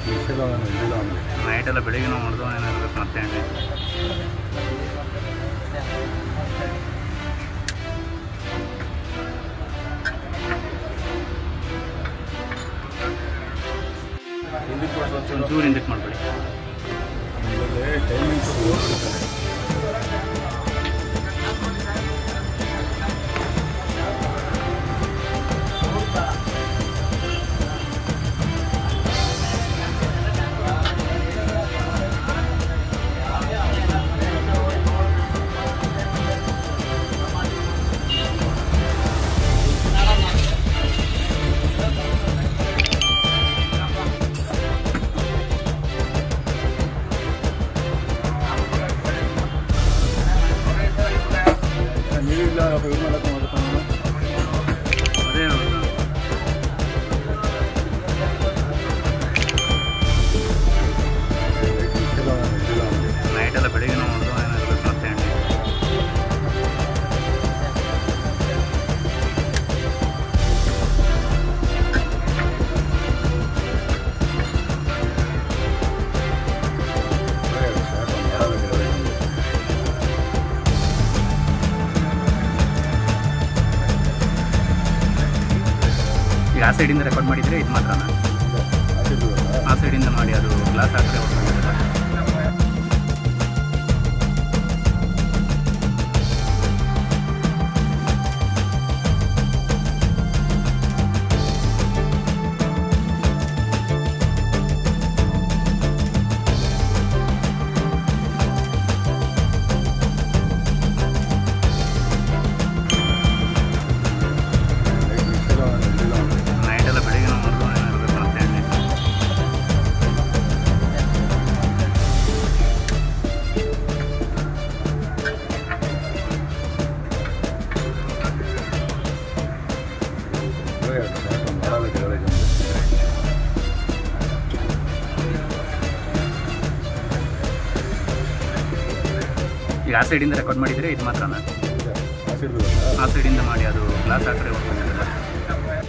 night ಎಲ್ಲ ಬೆಳಿಗ್ಗೆ ನಾವು ಮಾಡಿದ್ರು ಏನಾಗಬೇಕು ಮತ್ತೆ ಎಣ್ಣೆ ಒಂಚೂರು ಹಿಂದಕ್ಕೆ ಮಾಡಬೇಡಿ ನೀವಿಲ್ಲ ಇದು ಮಾಡಕ್ಕೆ ಮಾಡ್ಕೊಂಡು ಅದೇ ಹೌದು ನೈಟ್ ಎಲ್ಲ ಬೆಳಿಗ್ಗೆ ನಾವು ಮಾಡಿದ್ರು ಏನಾಗಬೇಕು ಮತ್ತೆ ಎಣ್ಣೆ ಈಗ ಆ ಸೈಡಿಂದ ರೆಕಾರ್ಡ್ ಮಾಡಿದರೆ ಇದು ಮಾತ್ರನಾ ಆ ಸೈಡಿಂದ ಮಾಡಿ ಅದು ಗ್ಲಾಸ್ ಹಾಕಿ ನೈಟ್ ಎಲ್ಲ ಬೆಳಿಗ್ಗೆ ನಾವು ಮಾಡಿದ್ರು ಏನಾಗಬೇಕು ಮತ್ತೆ ಎಣ್ಣೆ ಈಗ ಆ ಸೈಡಿಂದ ರೆಕಾರ್ಡ್ ಮಾಡಿದರೆ ಇದು ಮಾತ್ರನಾ ಆ ಸೈಡಿಂದ ಮಾಡಿ ಅದು ಗ್ಲಾಸ್ ಹಾಕಿ